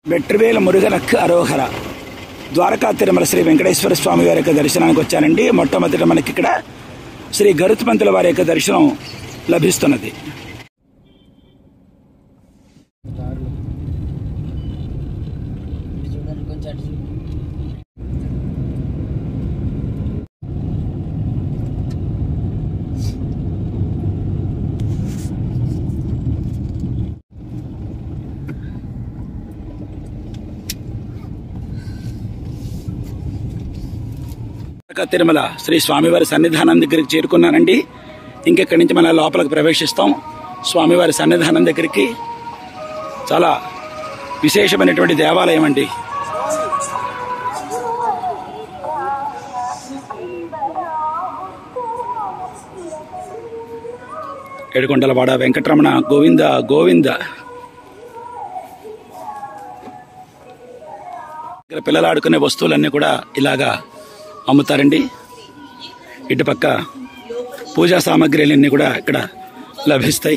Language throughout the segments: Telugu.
వెట్రివేల మురుగనక్ అరోహర ద్వారకా తిరుమల శ్రీ వెంకటేశ్వర స్వామి వారి యొక్క దర్శనానికి వచ్చానండి మొట్టమొదట మనకి ఇక్కడ శ్రీ గరుత్మంతుల వారి యొక్క దర్శనం లభిస్తున్నది చూడండి కొంచెం అటు చూడు. ద్వారకా తిరుమల శ్రీ స్వామివారి సన్నిధానం దగ్గరికి చేరుకున్నానండి ఇంకెక్కడి నుంచి మన లోపలికి ప్రవేశిస్తాం స్వామివారి సన్నిధానం దగ్గరికి చాలా విశేషమైనటువంటి దేవాలయం అండి ఏడుకొండలవాడ వెంకటరమణ గోవింద గోవింద ఇక్కడ పిల్లలు ఆడుకునే వస్తువులన్నీ కూడా ఇలాగా అమ్ముతారండి ఇటుపక్క పూజా సామాగ్రిలన్నీ కూడా ఇక్కడ లభిస్తాయి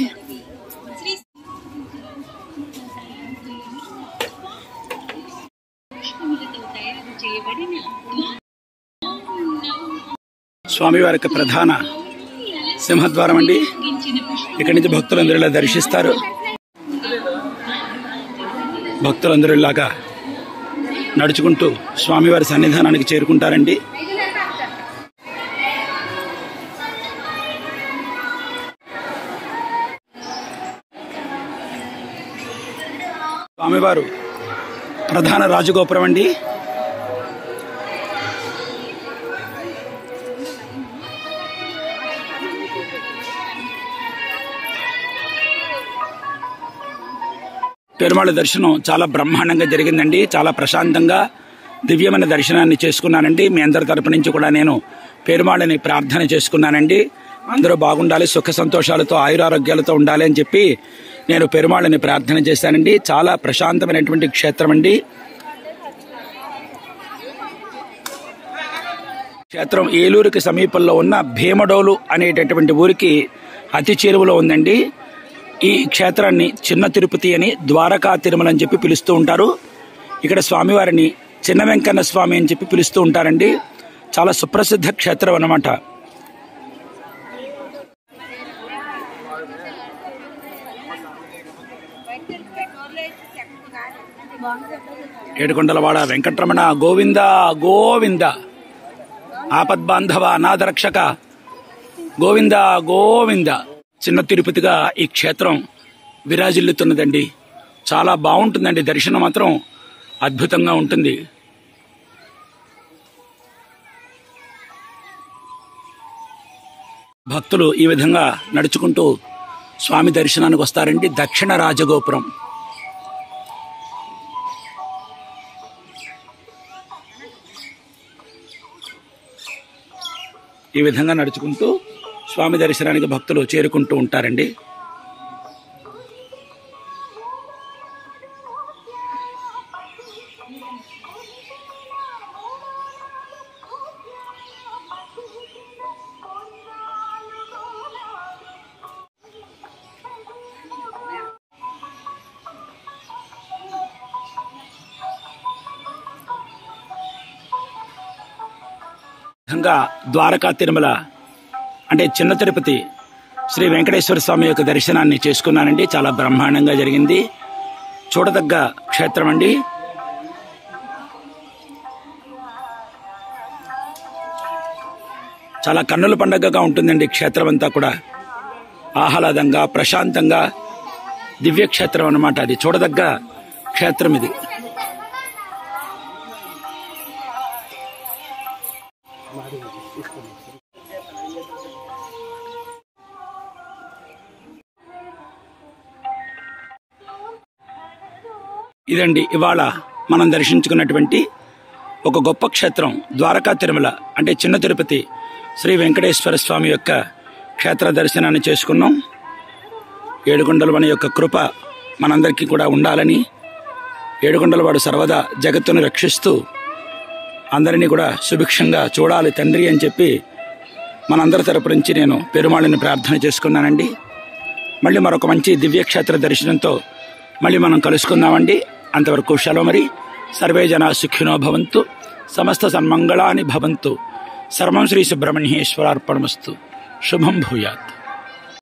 స్వామివారి యొక్క ప్రధాన సింహద్వారం అండి ఇక్కడి నుంచి భక్తులందరూ ఇలా దర్శిస్తారు భక్తులందరూ ఇలాగా నడుచుకుంటూ స్వామివారి సన్నిధానానికి చేరుకుంటారండి స్వామివారు ప్రధాన రాజగోపురం అండి పెరుమాళ దర్శనం చాలా బ్రహ్మాండంగా జరిగిందండి చాలా ప్రశాంతంగా దివ్యమైన దర్శనాన్ని చేసుకున్నానండి మీ అందరి తరపు నుంచి కూడా నేను పెరుమాళని ప్రార్థన చేసుకున్నానండి అందరూ బాగుండాలి సుఖ సంతోషాలతో ఆయురారోగ్యాలతో ఉండాలి అని చెప్పి నేను పెరుమాళని ప్రార్థన చేశానండి చాలా ప్రశాంతమైనటువంటి క్షేత్రం అండి క్షేత్రం ఏలూరుకి సమీపంలో ఉన్న భీమడోలు అనేటటువంటి ఊరికి అతి చేరువలో ఉందండి ఈ క్షేత్రాన్ని చిన్న తిరుపతి అని ద్వారకా తిరుమల అని చెప్పి పిలుస్తూ ఉంటారు ఇక్కడ స్వామివారిని చిన్న వెంకన్న స్వామి అని చెప్పి పిలుస్తూ ఉంటారండి చాలా సుప్రసిద్ధ క్షేత్రం అన్నమాట ఏడుకొండలవాడ వెంకటరమణ గోవింద గోవింద ఆపద్బాంధవ అనాథరక్షక గోవింద గోవింద చిన్న తిరుపతిగా ఈ క్షేత్రం విరాజిల్లుతున్నదండి చాలా బాగుంటుందండి దర్శనం మాత్రం అద్భుతంగా ఉంటుంది భక్తులు ఈ విధంగా నడుచుకుంటూ స్వామి దర్శనానికి వస్తారండి దక్షిణ రాజగోపురం ఈ విధంగా నడుచుకుంటూ స్వామి దర్శనానికి భక్తులు చేరుకుంటూ ఉంటారండి విధంగా ద్వారకా తిరుమల అంటే చిన్న తిరుపతి శ్రీ వెంకటేశ్వర స్వామి యొక్క దర్శనాన్ని చేసుకున్నానండి చాలా బ్రహ్మాండంగా జరిగింది చూడదగ్గ క్షేత్రం అండి చాలా కన్నుల పండగగా ఉంటుందండి క్షేత్రం అంతా కూడా ఆహ్లాదంగా ప్రశాంతంగా దివ్య క్షేత్రం అన్నమాట అది చూడదగ్గ క్షేత్రం ఇది ఇదండి ఇవాళ మనం దర్శించుకున్నటువంటి ఒక గొప్ప క్షేత్రం ద్వారకా తిరుమల అంటే చిన్న తిరుపతి శ్రీ వెంకటేశ్వర స్వామి యొక్క క్షేత్ర దర్శనాన్ని చేసుకున్నాం ఏడుకొండల మన యొక్క కృప మనందరికీ కూడా ఉండాలని ఏడుకొండల వాడు సర్వదా జగత్తును రక్షిస్తూ అందరినీ కూడా సుభిక్షంగా చూడాలి తండ్రి అని చెప్పి మనందరి తరపు నుంచి నేను పెరుమాళిని ప్రార్థన చేసుకున్నానండి మళ్ళీ మరొక మంచి దివ్యక్షేత్ర దర్శనంతో మళ్ళీ మనం కలుసుకుందామండి అంతవరకు సెలవు మరి సర్వే జనా సుఖినో భవంతు సమస్త సన్మంగళాని భవంతు సర్వం శ్రీ సుబ్రహ్మణ్యేశ్వరార్పణమస్తు శుభం భూయాత్